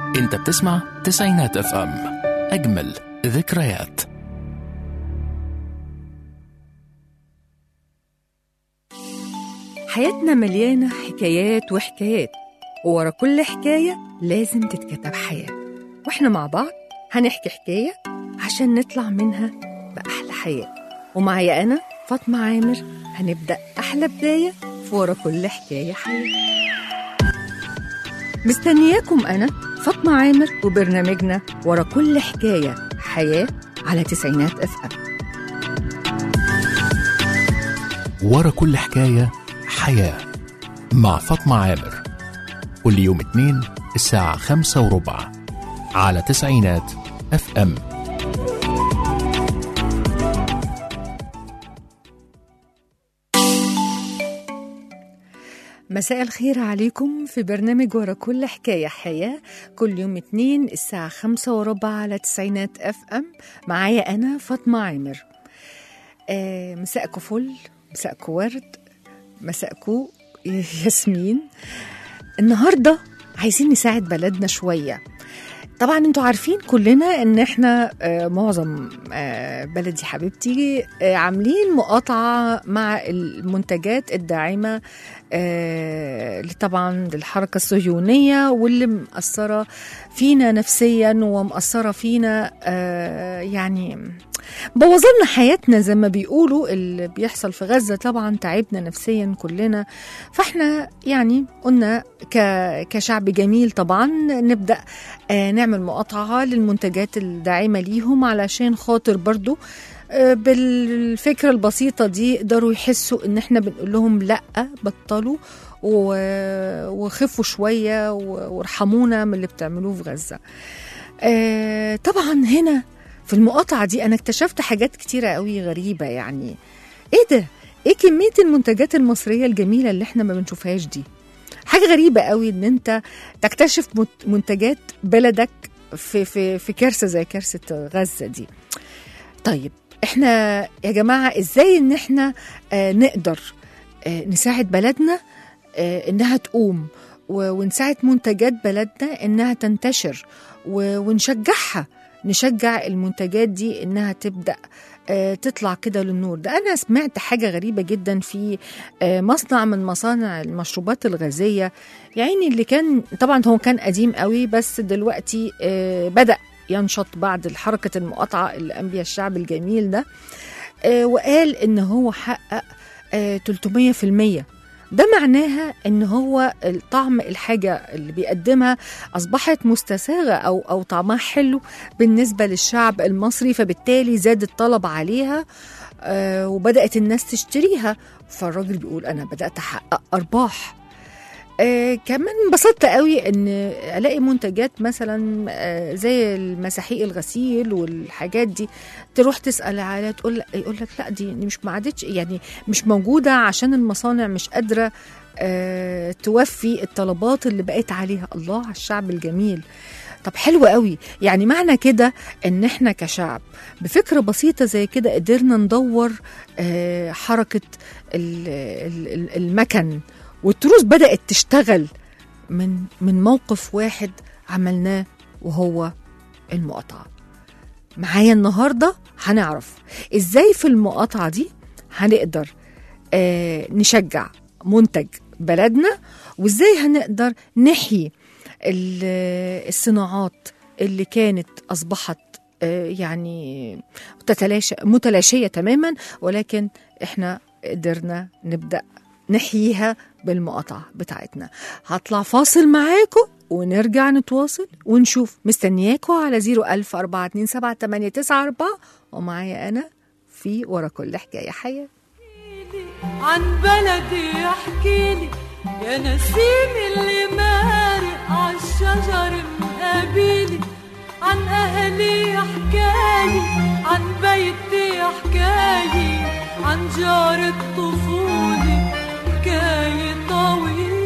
انت بتسمع تسعينات اف ام اجمل ذكريات حياتنا مليانة حكايات وحكايات وورا كل حكاية لازم تتكتب حياة واحنا مع بعض هنحكي حكاية عشان نطلع منها بأحلى حياة ومعايا أنا فاطمة عامر هنبدأ أحلى بداية في ورا كل حكاية حياة مستنياكم أنا فاطمة عامر وبرنامجنا ورا كل حكاية حياة على تسعينات اف ام ورا كل حكاية حياة مع فاطمة عامر كل يوم اثنين الساعة خمسة وربع على تسعينات اف ام مساء الخير عليكم في برنامج ورا كل حكاية حياة كل يوم اتنين الساعة خمسة وربع على تسعينات اف ام معايا أنا فاطمة عامر آه مساءكو فل مساءكو ورد مساءكو ياسمين النهاردة عايزين نساعد بلدنا شوية طبعا انتوا عارفين كلنا ان احنا آه، معظم آه، بلدي حبيبتي آه، عاملين مقاطعة مع المنتجات الداعمة آه، اللي طبعا للحركة الصهيونية واللي مأثرة فينا نفسيا ومأثرة فينا آه، يعني بوظلنا حياتنا زي ما بيقولوا اللي بيحصل في غزة طبعا تعبنا نفسيا كلنا فاحنا يعني قلنا ك- كشعب جميل طبعا نبدأ آه، نعمل مقاطعة للمنتجات الداعمة ليهم علشان خاطر برضو آه، بالفكرة البسيطة دي يقدروا يحسوا ان احنا بنقول لهم لا بطلوا و- وخفوا شوية و- وارحمونا من اللي بتعملوه في غزة آه، طبعا هنا في المقاطعة دي أنا اكتشفت حاجات كتيرة قوي غريبة يعني إيه ده؟ إيه كمية المنتجات المصرية الجميلة اللي إحنا ما بنشوفهاش دي؟ حاجة غريبة قوي إن أنت تكتشف مت- منتجات بلدك في في في كارثة زي كارثة غزة دي. طيب إحنا يا جماعة إزاي إن إحنا آه نقدر آه نساعد بلدنا آه إنها تقوم و- ونساعد منتجات بلدنا إنها تنتشر و- ونشجعها نشجع المنتجات دي انها تبدا آه، تطلع كده للنور ده انا سمعت حاجه غريبه جدا في آه، مصنع من مصانع المشروبات الغازيه يعني اللي كان طبعا هو كان قديم قوي بس دلوقتي آه، بدا ينشط بعد حركه المقاطعه اللي قام بيها الشعب الجميل ده آه، وقال ان هو حقق آه، 300% ده معناها ان هو طعم الحاجه اللي بيقدمها اصبحت مستساغه او او طعمها حلو بالنسبه للشعب المصري فبالتالي زاد الطلب عليها آه، وبدات الناس تشتريها فالراجل بيقول انا بدات احقق ارباح آه كمان انبسطت قوي ان الاقي منتجات مثلا آه زي المساحيق الغسيل والحاجات دي تروح تسال عليها تقول يقول لك لا دي دي مش ما عادتش يعني مش موجوده عشان المصانع مش قادره آه توفي الطلبات اللي بقت عليها الله على الشعب الجميل طب حلو قوي يعني معنى كده ان احنا كشعب بفكره بسيطه زي كده قدرنا ندور آه حركه ال- ال- ال- المكن والتروس بدات تشتغل من من موقف واحد عملناه وهو المقاطعه معايا النهارده هنعرف ازاي في المقاطعه دي هنقدر آه نشجع منتج بلدنا وازاي هنقدر نحيي ال- الصناعات اللي كانت اصبحت آه، يعني تتلاشى متلاشيه تماما ولكن احنا قدرنا نبدا نحييها بالمقاطعه بتاعتنا هطلع فاصل معاكم ونرجع نتواصل ونشوف مستنياكم على 01000 427 ومعايا انا في ورا كل حكايه حياه عن بلدي احكيلي يا نسيم اللي مارق عالشجر مقابلي عن اهلي حكاية عن بيتي حكاية عن جار الطفولة حكاية طويلة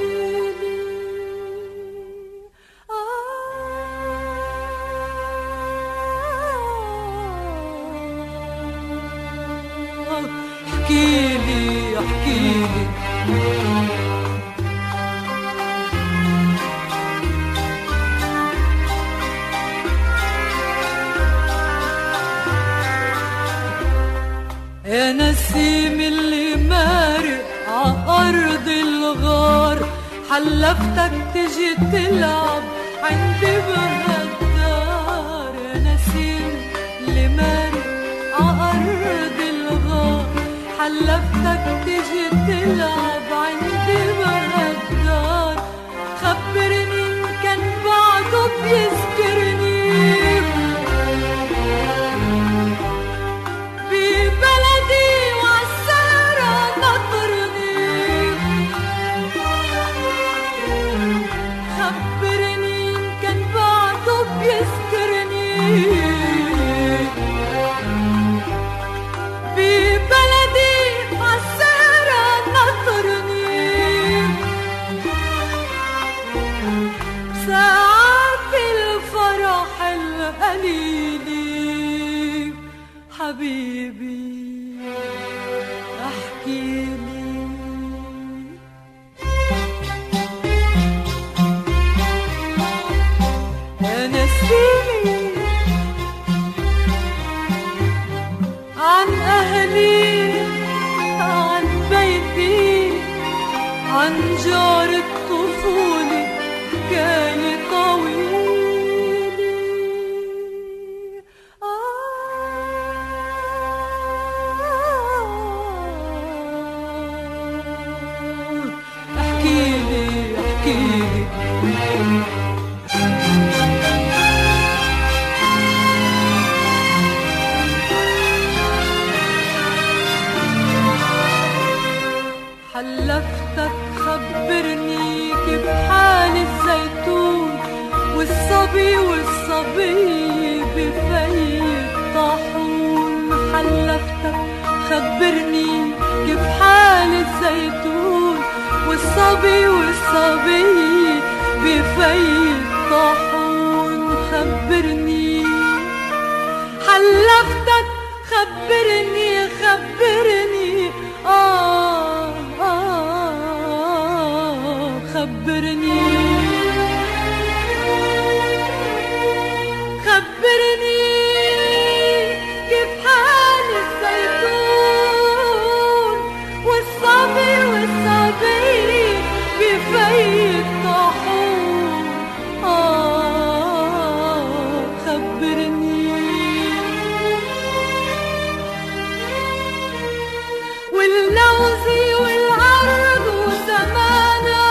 آه احكيلي احكيلي عأرض الغار حلفتك تجي تلعب عندي بهالدار يا نسيم اللي مارق عأرض الغار حلفتك تجي تلعب عندي بهالدار خبرني إن كان بعده بيذكرني ببلدي وعالسهرة نطرني خبرني إن كان بعده بيذكرني ببلدي عالسهرة نطرني ساعات الفرح القليل حبيبي احكي لي يا نسيني عن أهلي عن بيتي عن جار الطفولة حكاية طويلة آه احكيلي احكيلي حلفتك خبرني كيف حال الزيتون والصبي والصبي بفي الطاحون حلفتك خبرني كيف حال الزيتون والصبي والصبي بفي الطاحون خبرني حلفتك خبرني خبرني آه آه خبرني خبرني كيف حال الزيتون والصبي والصبي بفي الطاحون آه خبرني واللوز والعرض وزمانه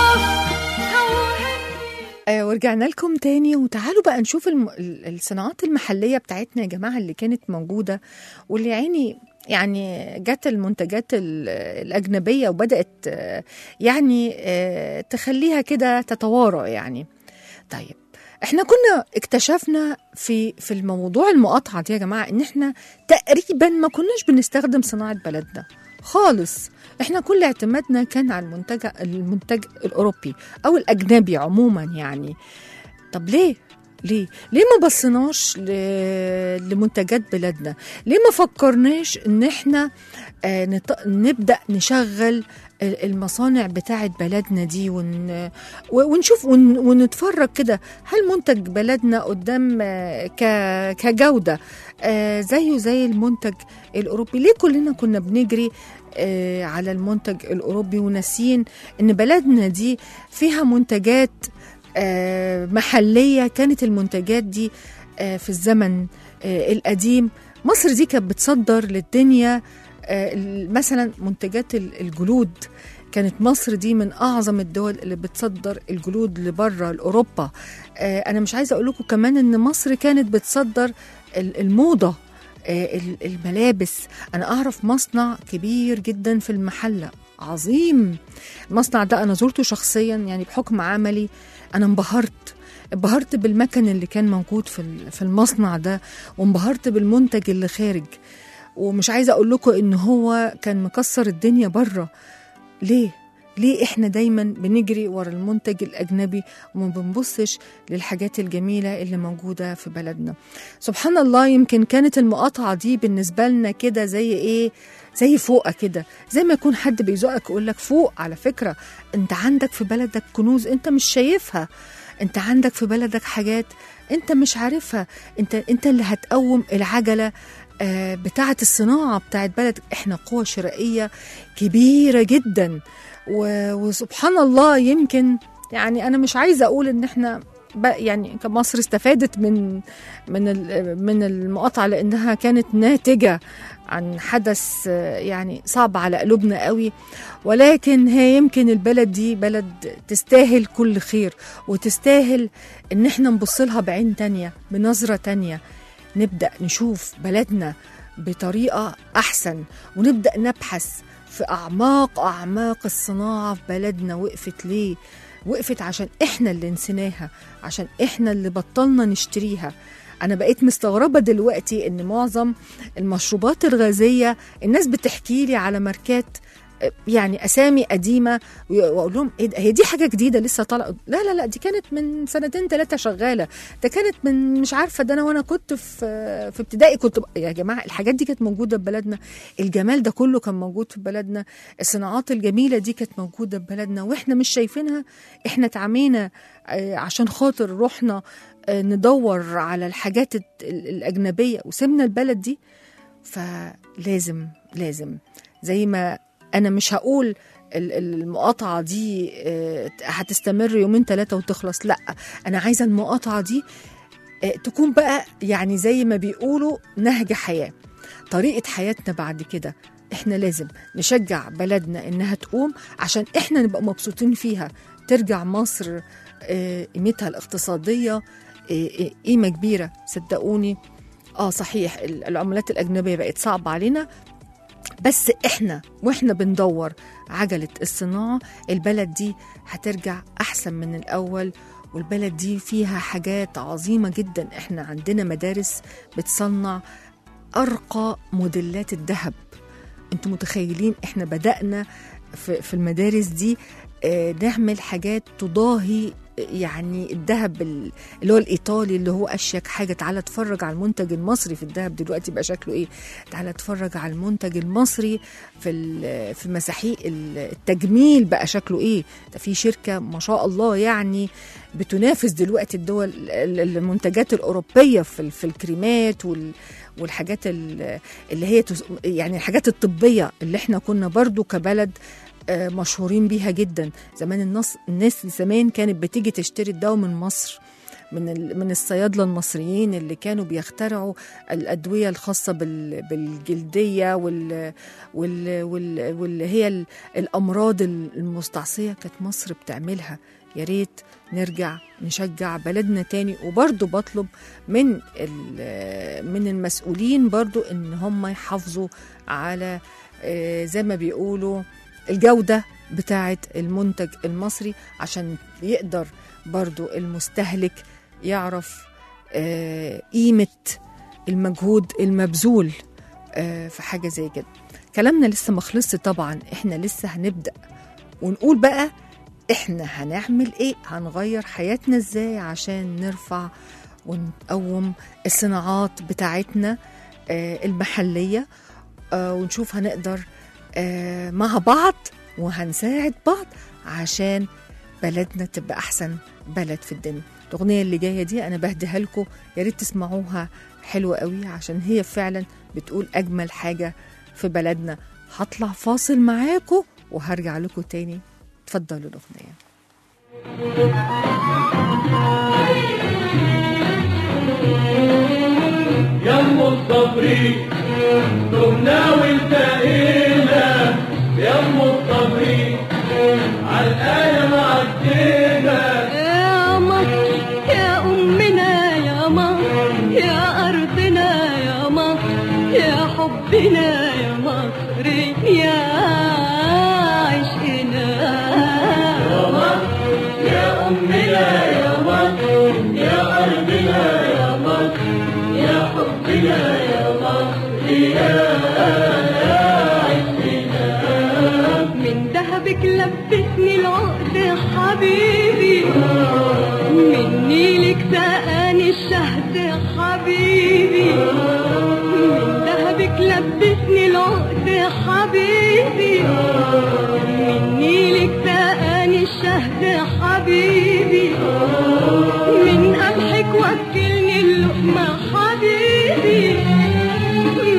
هوهني آه ورجعنا لكم تاني وتعالوا بقى نشوف الم... ال- الصناعات المحلية بتاعتنا يا جماعة اللي كانت موجودة واللي عيني يعني جت المنتجات ال- الأجنبية وبدأت آه، يعني آه، تخليها كده تتوارى يعني طيب احنا كنا اكتشفنا في في الموضوع المقاطعة دي يا جماعة ان احنا تقريبا ما كناش بنستخدم صناعة بلدنا خالص احنا كل اعتمادنا كان على المنتج المنتج الاوروبي او الاجنبي عموما يعني طب ليه ليه ليه ما بصيناش ل- لمنتجات بلادنا ليه ما فكرناش ان احنا آه نط... نبدا نشغل ال- المصانع بتاعت بلدنا دي ون... و- ونشوف ون... ونتفرج كده هل منتج بلدنا قدام آه، ك... كجوده آه، زيه زي المنتج الاوروبي ليه كلنا كنا بنجري آه، على المنتج الاوروبي وناسيين ان بلدنا دي فيها منتجات آه، محليه كانت المنتجات دي آه، في الزمن آه، القديم مصر دي كانت بتصدر للدنيا آه، ال- مثلا منتجات ال- الجلود كانت مصر دي من اعظم الدول اللي بتصدر الجلود لبره لاوروبا آه، انا مش عايزه اقول لكم كمان ان مصر كانت بتصدر ال- الموضه آه، ال- الملابس انا اعرف مصنع كبير جدا في المحله عظيم المصنع ده انا زرته شخصيا يعني بحكم عملي انا انبهرت انبهرت بالمكن اللي كان موجود في ال- في المصنع ده وانبهرت بالمنتج اللي خارج ومش عايزه اقول لكم ان هو كان مكسر الدنيا بره ليه ليه احنا دايما بنجري ورا المنتج الاجنبي وما بنبصش للحاجات الجميله اللي موجوده في بلدنا سبحان الله يمكن كانت المقاطعه دي بالنسبه لنا كده زي ايه زي فوقه كده زي ما يكون حد بيزقك يقول لك فوق على فكره انت عندك في بلدك كنوز انت مش شايفها انت عندك في بلدك حاجات انت مش عارفها انت انت اللي هتقوم العجله آه، بتاعة الصناعة بتاعة بلد احنا قوة شرائية كبيرة جدا و- وسبحان الله يمكن يعني انا مش عايزة اقول ان احنا ب- يعني كمصر استفادت من من ال- من المقاطعة لانها كانت ناتجة عن حدث آه، يعني صعب على قلوبنا قوي ولكن هي يمكن البلد دي بلد تستاهل كل خير وتستاهل ان احنا نبص لها بعين تانية بنظرة تانية نبدأ نشوف بلدنا بطريقة أحسن ونبدأ نبحث في أعماق أعماق الصناعة في بلدنا وقفت ليه وقفت عشان إحنا اللي نسيناها عشان إحنا اللي بطلنا نشتريها أنا بقيت مستغربة دلوقتي إن معظم المشروبات الغازية الناس بتحكي لي على ماركات يعني اسامي قديمه واقول لهم ايه ده؟ هي دي حاجه جديده لسه طالعه لا لا لا دي كانت من سنتين ثلاثه شغاله ده كانت من مش عارفه ده انا وانا كنت في في ابتدائي كنت ب... يا جماعه الحاجات دي كانت موجوده في بلدنا الجمال ده كله كان موجود في بلدنا الصناعات الجميله دي كانت موجوده في بلدنا واحنا مش شايفينها احنا اتعمينا آه، عشان خاطر رحنا آه، ندور على الحاجات الت- ال- الاجنبيه وسيبنا البلد دي فلازم لازم زي ما انا مش هقول ال- ال- المقاطعه دي آه، هتستمر يومين ثلاثه وتخلص لا انا عايزه المقاطعه دي آه، تكون بقى يعني زي ما بيقولوا نهج حياه طريقه حياتنا بعد كده احنا لازم نشجع بلدنا انها تقوم عشان احنا نبقى مبسوطين فيها ترجع مصر آه، قيمتها الاقتصاديه آه، آه، قيمه كبيره صدقوني اه صحيح ال- العملات الاجنبيه بقت صعبه علينا بس احنا واحنا بندور عجله الصناعه البلد دي هترجع احسن من الاول والبلد دي فيها حاجات عظيمه جدا احنا عندنا مدارس بتصنع ارقى موديلات الذهب انتوا متخيلين احنا بدانا في, في المدارس دي آه، نعمل حاجات تضاهي يعني الذهب ال- اللي هو الايطالي اللي هو اشيك حاجه تعالى اتفرج على المنتج المصري في الذهب دلوقتي بقى شكله ايه تعالى اتفرج على المنتج المصري في ال- في مساحيق ال- التجميل بقى شكله ايه ده في شركه ما شاء الله يعني بتنافس دلوقتي الدول ال- المنتجات الاوروبيه في ال- في الكريمات وال والحاجات ال- اللي هي تس- يعني الحاجات الطبيه اللي احنا كنا برضو كبلد آه، مشهورين بيها جدا زمان الناس الناس زمان كانت بتيجي تشتري الدواء من مصر من ال- من الصيادله المصريين اللي كانوا بيخترعوا الادويه الخاصه بال- بالجلديه وال وال وال واللي هي ال- الامراض المستعصيه كانت مصر بتعملها يا ريت نرجع نشجع بلدنا تاني وبرضه بطلب من ال- من المسؤولين برضه ان هم يحافظوا على آه، زي ما بيقولوا الجودة بتاعة المنتج المصري عشان يقدر برضو المستهلك يعرف آه، قيمة المجهود المبذول آه، في حاجة زي كده كلامنا لسه ما خلصش طبعا احنا لسه هنبدأ ونقول بقى احنا هنعمل ايه هنغير حياتنا ازاي عشان نرفع ونقوم الصناعات بتاعتنا آه، المحلية آه، ونشوف هنقدر آه، مع بعض وهنساعد بعض عشان بلدنا تبقى احسن بلد في الدنيا الاغنيه اللي جايه دي انا بهديها لكم يا ريت تسمعوها حلوه قوي عشان هي فعلا بتقول اجمل حاجه في بلدنا هطلع فاصل معاكم وهرجع لكم تاني اتفضلوا الاغنيه يم الصبري تمنا والتقينا يم الصبري عالآية معدينا يا مصر يا أمنا يا مصر يا أرضنا يا مصر يا حبنا يا مصر يا عشقنا يا مصر يا أمنا يا مصر يا أرضنا يا مصر يا حبنا يا مصر يا من ذهبك لبسني العقد حبيبي من نيلك سقاني الشهد حبيبي من ذهبك لبسني العقد حبيبي من نيلك سقاني الشهد حبيبي من قمحك وكلني اللقمة حبيبي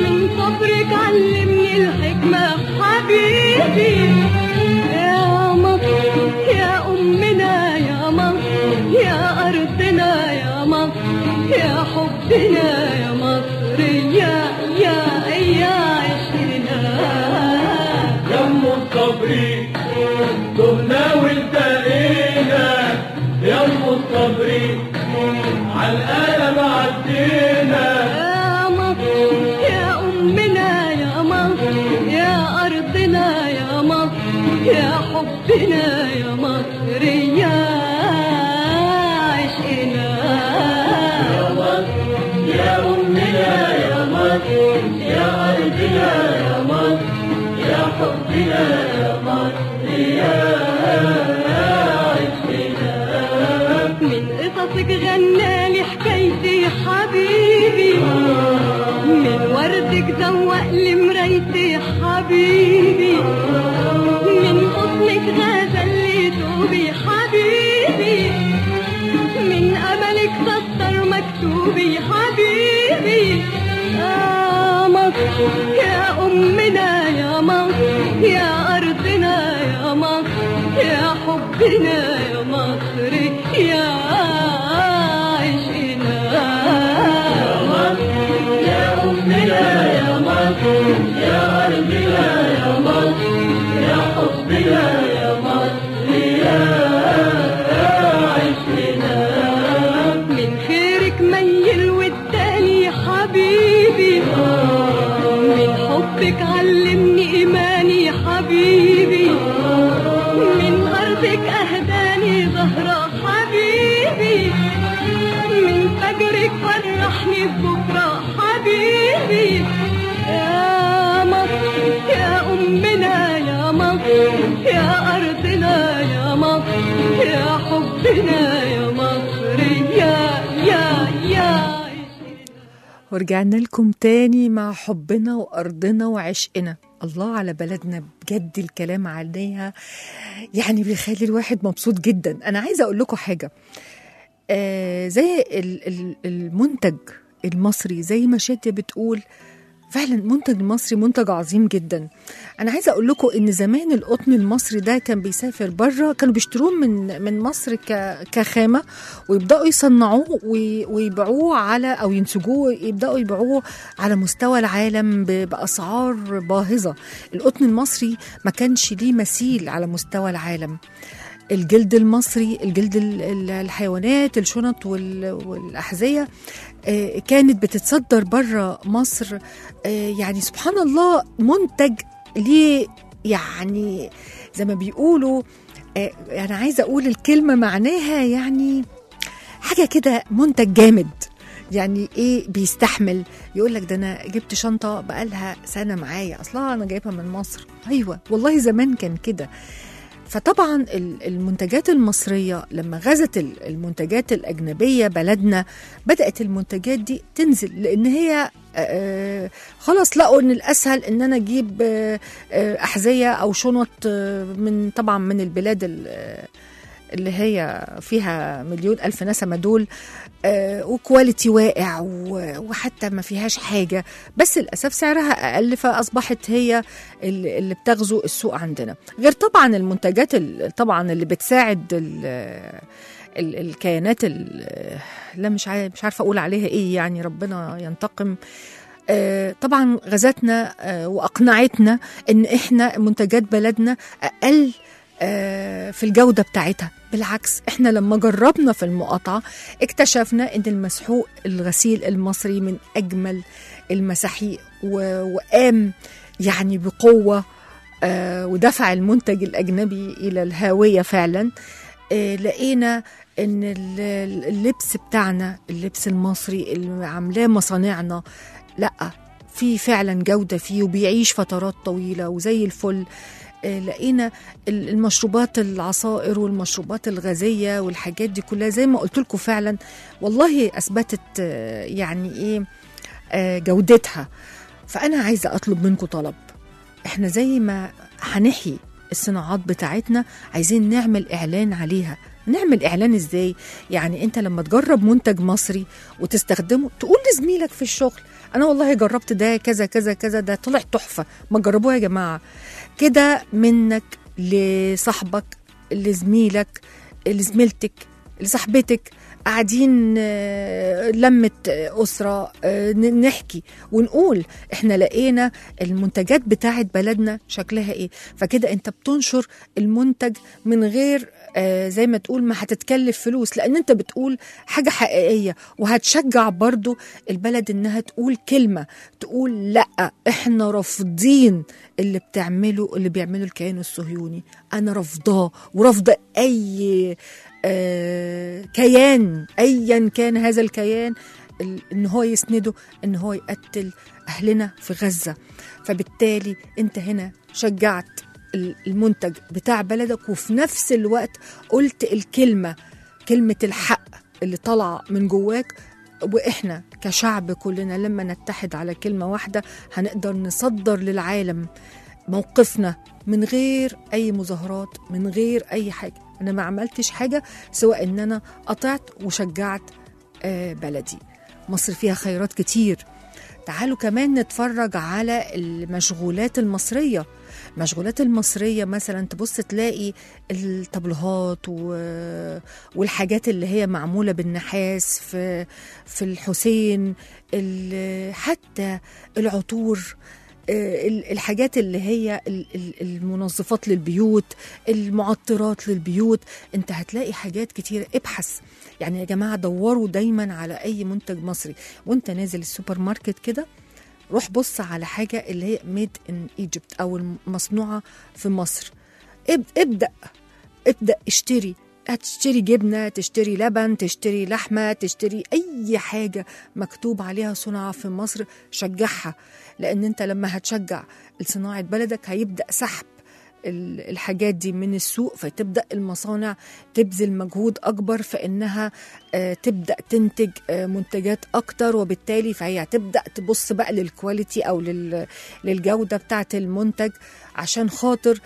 حبيبي يا مصر يا أمنا يا مصر يا أرضنا يا مصر يا حبنا يا مصر يا يا يا عشقنا يم الصبري تهنا والتقينا يم الصبري عالقلم عدينا يا مصر يا أمنا يا مصر يا أرضنا يا مصر يا حبنا يا مصر يا عشقنا يا مصر يا أمنا يا مصر يا أرضنا يا مصر يا حبنا يا مصر يا عشقنا من قصصك غنالي حكايتي حبيبي من وردك ذوق لي مرايتي حبيبي من حضنك غزل لي ثوبي حبيبي من املك سطر مكتوبي حبيبي يا مصر يا امنا يا مصر يا ارضنا يا مصر يا حبنا يا مصر يا عشقنا يا أمنا يا مصر يا أرضنا يا مصر يا حبنا يا مصر يا عشقنا من خيرك ميل والتاني حبيبي من حبك علمني إيماني حبيبي من أرضك أهداني زهرة حبيبي من فجرك فرحني بكرة حبيبي يا مصر يا أمنا يا مصر يا أرضنا يا مصر يا حبنا يا مصر يا يا يا ورجعنا لكم تاني مع حبنا وأرضنا وعشقنا الله على بلدنا بجد الكلام عليها يعني بيخلي الواحد مبسوط جدا أنا عايزة أقول لكم حاجة آه زي ال- ال- المنتج المصري زي ما شادية بتقول فعلا المنتج المصري منتج عظيم جدا انا عايزه اقول لكم ان زمان القطن المصري ده كان بيسافر بره كانوا بيشتروه من من مصر ك- كخامه ويبداوا يصنعوه وي- ويبيعوه على او ينتجوه يبداوا يبيعوه على مستوى العالم ب- باسعار باهظه القطن المصري ما كانش ليه مثيل على مستوى العالم الجلد المصري الجلد ال- ال- الحيوانات الشنط وال- والأحذية آه، كانت بتتصدر بره مصر آه، يعني سبحان الله منتج ليه يعني زي ما بيقولوا آه، أنا عايزة أقول الكلمة معناها يعني حاجة كده منتج جامد يعني ايه بيستحمل يقول لك ده انا جبت شنطه بقالها سنه معايا اصلها انا جايبها من مصر ايوه والله زمان كان كده فطبعا ال- المنتجات المصرية لما غزت ال- المنتجات الأجنبية بلدنا بدأت المنتجات دي تنزل لأن هي آه، خلاص لقوا ان الاسهل ان انا اجيب آه، آه، احذيه او شنط آه، من طبعا من البلاد ال- آه، اللي هي فيها مليون الف نسمه دول آه، وكواليتي واقع و- وحتى ما فيهاش حاجه بس للاسف سعرها اقل فاصبحت هي اللي اللي بتغزو السوق عندنا غير طبعا المنتجات ال- طبعا اللي بتساعد ال ال الكيانات ال- لا مش عارف مش عارفه اقول عليها ايه يعني ربنا ينتقم آه، طبعا غزتنا آه، واقنعتنا ان احنا منتجات بلدنا اقل آه، في الجوده بتاعتها بالعكس احنا لما جربنا في المقاطعه اكتشفنا ان المسحوق الغسيل المصري من اجمل المساحيق و- وقام يعني بقوه آه، ودفع المنتج الاجنبي الى الهاويه فعلا آه، لقينا ان ال- اللبس بتاعنا اللبس المصري اللي عاملاه مصانعنا لا في فعلا جوده فيه وبيعيش فترات طويله وزي الفل آه، لقينا ال- المشروبات العصائر والمشروبات الغازيه والحاجات دي كلها زي ما قلت لكم فعلا والله اثبتت آه، يعني ايه آه، جودتها فانا عايزه اطلب منكم طلب احنا زي ما هنحيي الصناعات بتاعتنا عايزين نعمل اعلان عليها نعمل اعلان ازاي يعني انت لما تجرب منتج مصري وتستخدمه تقول لزميلك في الشغل انا والله جربت ده كذا كذا كذا ده طلع تحفه ما تجربوها يا جماعه كده منك لصاحبك لزميلك لزميلتك لصاحبتك قاعدين آه، لمة آه، أسرة آه، ن- نحكي ونقول احنا لقينا المنتجات بتاعت بلدنا شكلها ايه فكده انت بتنشر المنتج من غير آه، زي ما تقول ما هتتكلف فلوس لان انت بتقول حاجة حقيقية وهتشجع برضو البلد انها تقول كلمة تقول لا احنا رافضين اللي بتعمله اللي بيعمله الكيان الصهيوني انا رافضاه ورافضه اي آه، كيان ايا كان هذا الكيان ال- ان هو يسنده ان هو يقتل اهلنا في غزه فبالتالي انت هنا شجعت ال- المنتج بتاع بلدك وفي نفس الوقت قلت الكلمه كلمه الحق اللي طالعه من جواك واحنا كشعب كلنا لما نتحد على كلمه واحده هنقدر نصدر للعالم موقفنا من غير اي مظاهرات من غير اي حاجه انا ما عملتش حاجه سواء ان انا قطعت وشجعت آه، بلدي مصر فيها خيرات كتير تعالوا كمان نتفرج على المشغولات المصريه المشغولات المصرية مثلا تبص تلاقي الطبلهات و... والحاجات اللي هي معمولة بالنحاس في في الحسين ال... حتى العطور آه، ال- الحاجات اللي هي ال- ال- المنظفات للبيوت المعطرات للبيوت انت هتلاقي حاجات كتير ابحث يعني يا جماعة دوروا دايما على اي منتج مصري وانت نازل السوبر ماركت كده روح بص على حاجة اللي هي ميد ان ايجيبت او المصنوعة في مصر اب- ابدأ ابدأ اشتري هتشتري جبنة تشتري لبن تشتري لحمة تشتري أي حاجة مكتوب عليها صنع في مصر شجعها لأن أنت لما هتشجع صناعة بلدك هيبدأ سحب ال- الحاجات دي من السوق فتبدا المصانع تبذل مجهود اكبر في انها آه، تبدا تنتج آه، منتجات اكتر وبالتالي فهي هتبدا تبص بقى للكواليتي او لل- للجوده بتاعه المنتج عشان خاطر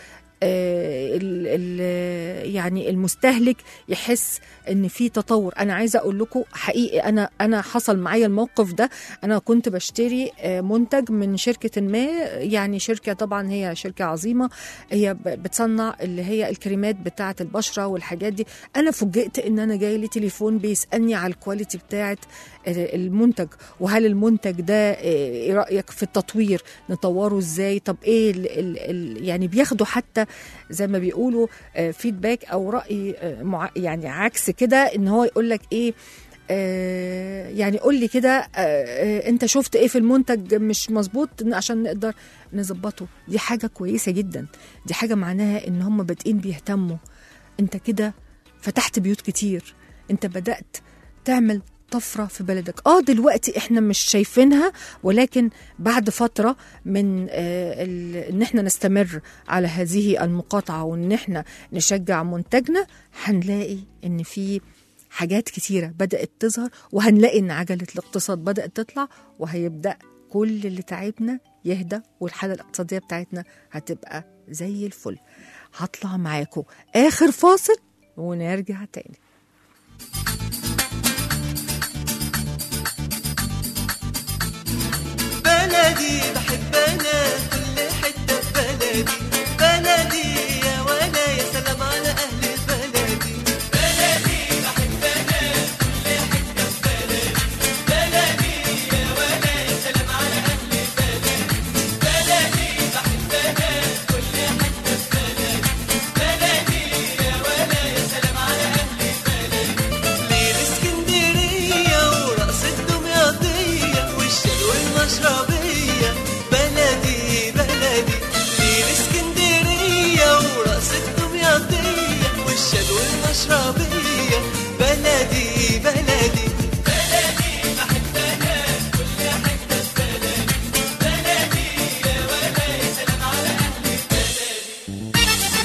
آه، ال ال يعني المستهلك يحس ان في تطور انا عايزه اقول لكم حقيقي انا انا حصل معايا الموقف ده انا كنت بشتري آه، منتج من شركه ما يعني شركه طبعا هي شركه عظيمه هي ب- بتصنع اللي هي الكريمات بتاعه البشره والحاجات دي انا فوجئت ان انا جاي لي تليفون بيسالني على الكواليتي بتاعه آه، المنتج وهل المنتج ده آه، ايه رايك في التطوير نطوره ازاي طب ايه ال ال ال يعني بياخدوا حتى زي ما بيقولوا فيدباك او راي آه، مع يعني عكس كده ان هو يقول لك ايه آه، يعني قول لي كده آه، آه، انت شفت ايه في المنتج مش مظبوط عشان نقدر نظبطه دي حاجه كويسه جدا دي حاجه معناها ان هم بادئين بيهتموا انت كده فتحت بيوت كتير انت بدات تعمل طفرة في بلدك اه دلوقتي احنا مش شايفينها ولكن بعد فترة من آه ال- ان احنا نستمر على هذه المقاطعة وان احنا نشجع منتجنا هنلاقي ان في حاجات كتيرة بدأت تظهر وهنلاقي ان عجلة الاقتصاد بدأت تطلع وهيبدأ كل اللي تعبنا يهدى والحالة الاقتصادية بتاعتنا هتبقى زي الفل هطلع معاكم آخر فاصل ونرجع تاني بلدي بحب انا كل حته في بلدي بلدي يا ولا يا سلام على اهل بلدي بلدي بحب انا كل حته في بلدي بلدي يا ولا يا سلام على اهل بلدي بلدي بحب انا كل حته في بلدي بلدي يا ولا يا سلام على اهل بلدي ليل اسكندريه ورقص الدمياطيه والشلو المشربيه بلدي بلدي ليل اسكندريه ورقص الدمياطيه والشلو المشربيه بلدي بلدي بلدي بحب انا كل حته في بلدي بلدي يا ولا يا سلام على اهل بلدي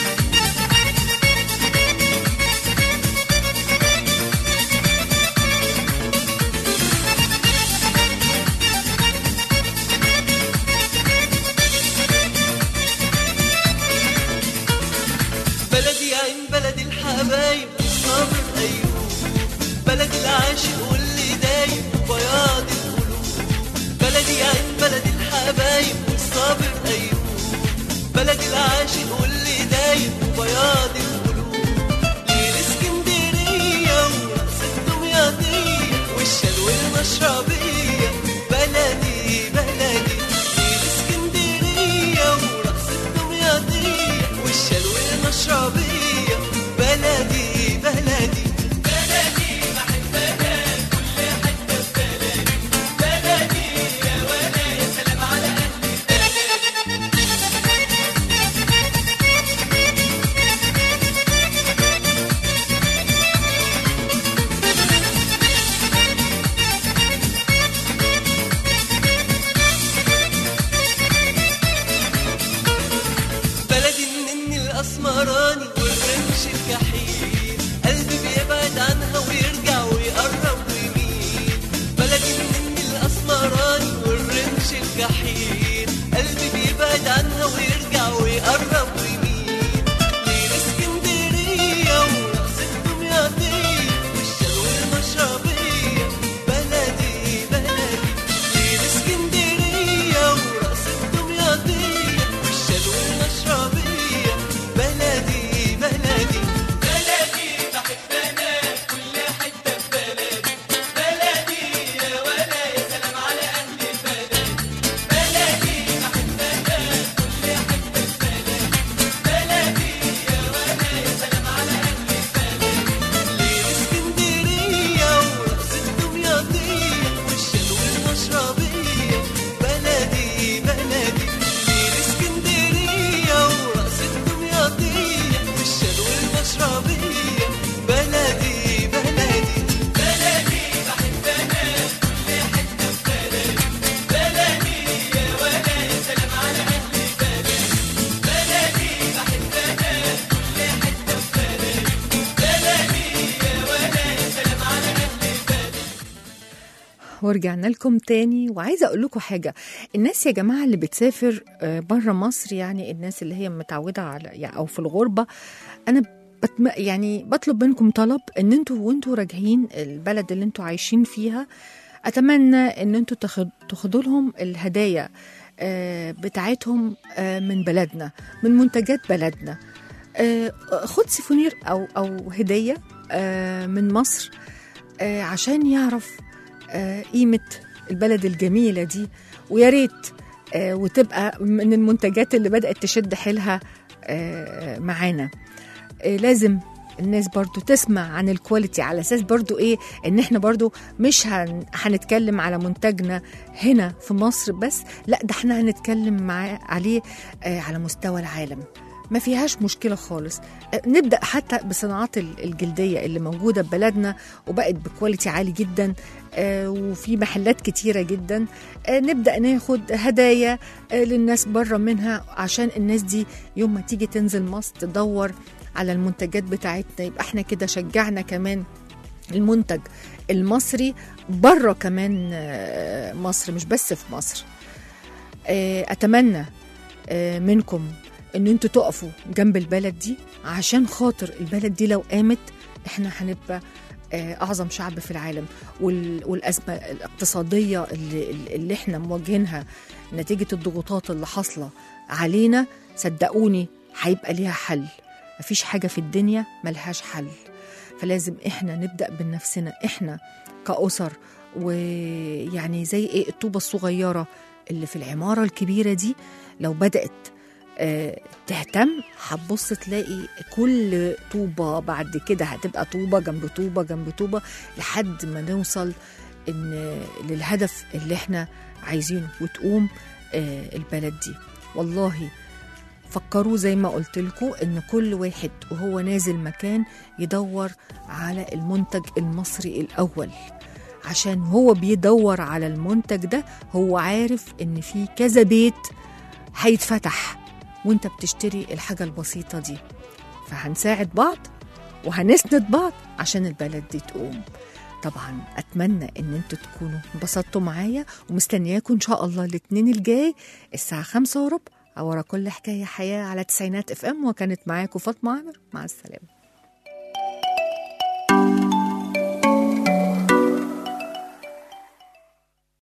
بلدي يا عين بلدي الحبايب صابر ايوب بلدي العاشق واللي دايب بياض القلوب يا عين بلد الحبايب والصابر أيوب بلد العاشق واللي دايب بياض القلوب ليل اسكندرية ورقص الدمياطية والشلو المشربية بلدي بلدي ليل اسكندرية ورقص الدمياطية والشلو المشربية بلدي بلدي بلدي بحبها كل حتة في بلدي بلدي يا ولا يا سلام على أهلي بلدي النني الاسمراني والرمش الجحيم قلبي بيبعد عنها ويرجع ويقرب ويميل بلدي النني الاسمراني والرمش الجحيم قلبي بيبعد عنها ويرجع ويقرب ويميل ليل اسكندريه ورقص الدمياطيه والشلو المشربيه بلدي بلدي ليل اسكندريه ورقص الدمياطيه والشلو المشربيه بلدي بلدي بلدي بحب انا كل حته في بلدي بلدي يا ولا يا سلام على اهل بلدي بلدي بحب انا كل حته في بلدي بلدي يا ولا يا سلام على اهل بلدي ليل اسكندريه ورقص الدمياطيه والشلو المشربيه بلدي بلدي ليل اسكندريه ورقص الدمياطيه والشلو المشربيه بلدي بلدي بلدي بحب انا كل حته في بلدي بلدي يا ولا يا سلام على اهل بلدي بلدي بحب انا كل حته في بلدي بلدي يا ولا يا سلام على اهل بلدي ورجعنا لكم تاني وعايزه اقول لكم حاجه الناس يا جماعه اللي بتسافر بره مصر يعني الناس اللي هي متعوده على يعني او في الغربه انا بتم يعني بطلب منكم طلب ان انتوا وانتوا راجعين البلد اللي انتوا عايشين فيها اتمنى ان انتوا تاخد- تاخدوا لهم الهدايا آه، بتاعتهم آه، من بلدنا من منتجات بلدنا آه، خد سيفونير او او هديه آه، من مصر آه، عشان يعرف آه، قيمة البلد الجميلة دي ويا ريت آه، وتبقى من المنتجات اللي بدأت تشد حيلها آه، معانا آه، لازم الناس برضو تسمع عن الكواليتي على اساس برضو ايه ان احنا برضو مش هن هنتكلم على منتجنا هنا في مصر بس لا ده احنا هنتكلم مع عليه آه، على مستوى العالم ما فيهاش مشكلة خالص آه، نبدأ حتى بصناعات ال- الجلدية اللي موجودة ببلدنا وبقت بكواليتي عالي جدا آه، وفي محلات كتيرة جدا آه، نبدأ ناخد هدايا آه، للناس بره منها عشان الناس دي يوم ما تيجي تنزل مصر تدور على المنتجات بتاعتنا يبقى احنا كده شجعنا كمان المنتج المصري بره كمان آه، مصر مش بس في مصر آه، اتمنى آه، منكم ان انتوا تقفوا جنب البلد دي عشان خاطر البلد دي لو قامت احنا هنبقى آه، اعظم شعب في العالم وال- والازمه الاقتصاديه اللي, اللي احنا مواجهينها نتيجه الضغوطات اللي حاصله علينا صدقوني هيبقى ليها حل مفيش حاجه في الدنيا ملهاش حل فلازم احنا نبدا بنفسنا احنا كاسر ويعني زي ايه الطوبه الصغيره اللي في العماره الكبيره دي لو بدات آه، تهتم هتبص تلاقي كل طوبة بعد كده هتبقى طوبة جنب طوبة جنب طوبة لحد ما نوصل إن للهدف اللي احنا عايزينه وتقوم آه، البلد دي والله فكروا زي ما قلت لكم ان كل واحد وهو نازل مكان يدور على المنتج المصري الاول عشان هو بيدور على المنتج ده هو عارف ان في كذا بيت هيتفتح وانت بتشتري الحاجة البسيطة دي فهنساعد بعض وهنسند بعض عشان البلد دي تقوم طبعا اتمنى ان انتوا تكونوا انبسطتوا معايا ومستنياكم ان شاء الله الاثنين الجاي الساعة خمسة وربع ورا كل حكاية حياة على تسعينات اف ام وكانت معاكم فاطمة عامر مع السلامة